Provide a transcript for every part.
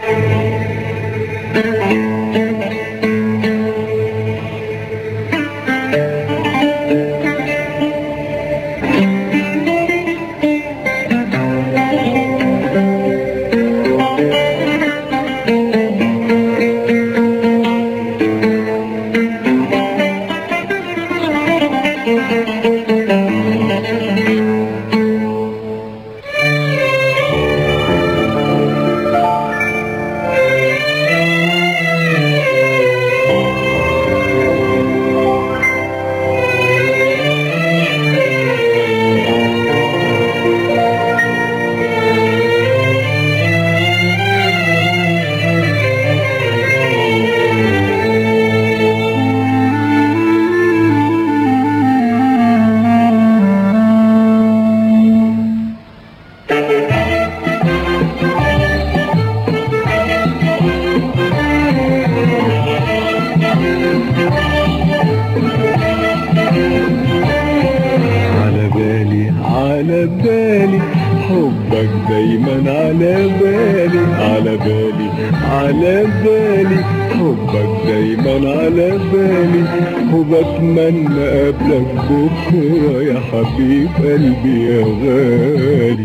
على بالي على بالي حبك دايما على بالي على بالي على بالي حبك دايما على بالي وبتمنى قبلك بكرة يا حبيب قلبي يا غالي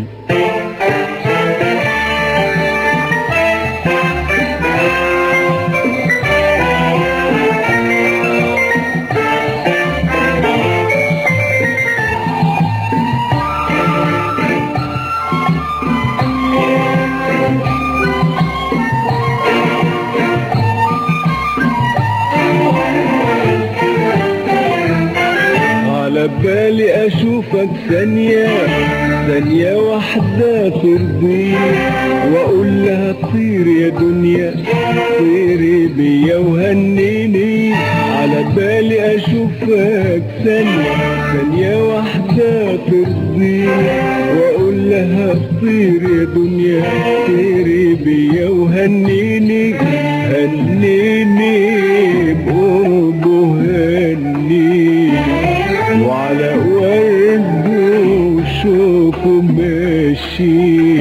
على بالي اشوفك ثانية ثانية واحدة ترضيك واقول لها طير يا دنيا طيري بيا وهنيني على بالي اشوفك ثانية ثانية واحدة ترضيك واقول لها طير يا دنيا طيري بيا وهنيني هنيني بقربه هنيني وعلى ورد وشوكه ماشي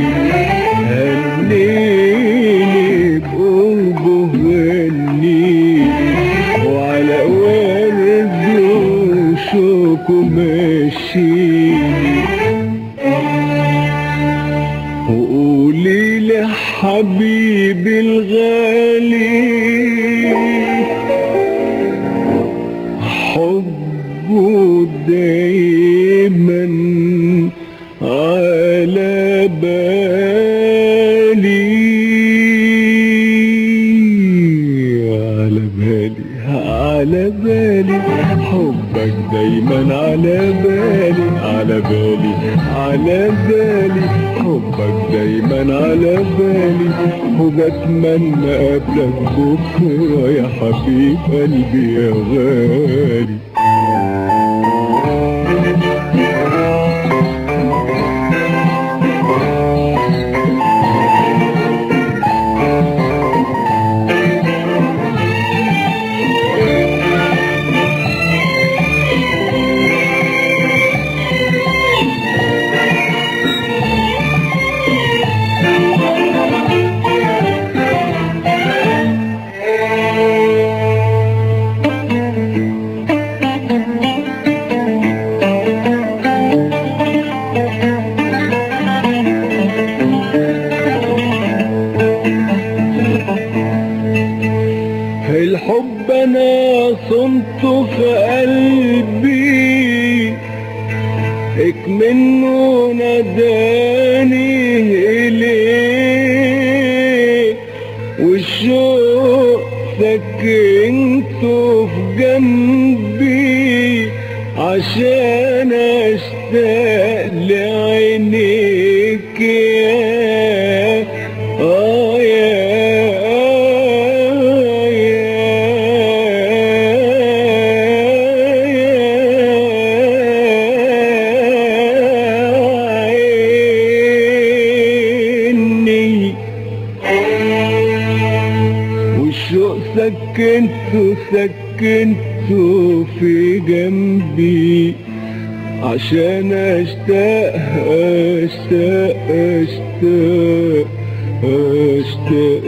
هنيني بقربه هنيني وعلى ورد وشوكه ماشي وقولي لي حبيبي الغالي حبه دايما على بالي على بالي على بالي حبك دايما على بالي على بالي على بالي حبك دايما على بالي وبتمنى قبلك بكرة يا حبيب قلبي يا غالي الحب انا صنته في قلبي هيك منه ناداني اليه والشوق سكنته في جنبي عشان اشتاق لعينيك يا آه عيني والشوق سكنته سكنته في جنبي عشان اشتاق اشتاق اشتاق اشتاق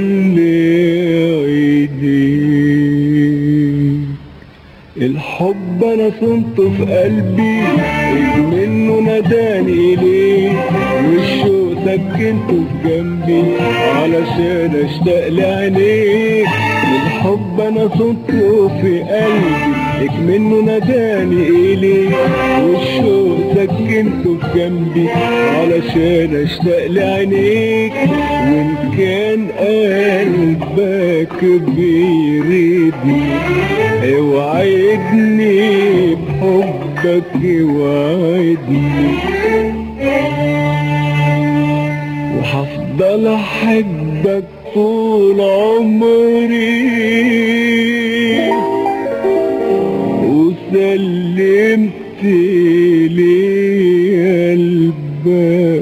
لعيديك الحب انا صنته في قلبي إذ منه ناداني ليه والشوق سكنته في جنبي علشان اشتاق لعينيك الحب انا صنته في قلبي إذ منه ناداني اليه والشوق سكنته في جنبي علشان اشتاق لعينيك وان كان قلبك بيريدني اوعدني بحبك اوعدني وهفضل احبك طول عمري وسلمت لي قلبك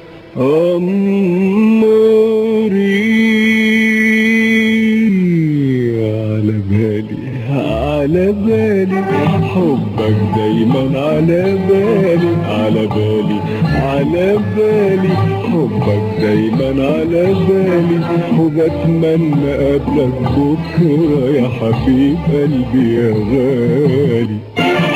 أمري على بالي على بالي حبك دايما على بالي على بالي على بالي حبك دايما على بالي وبتمنى قبلك بكرة يا حبيب قلبي يا غالي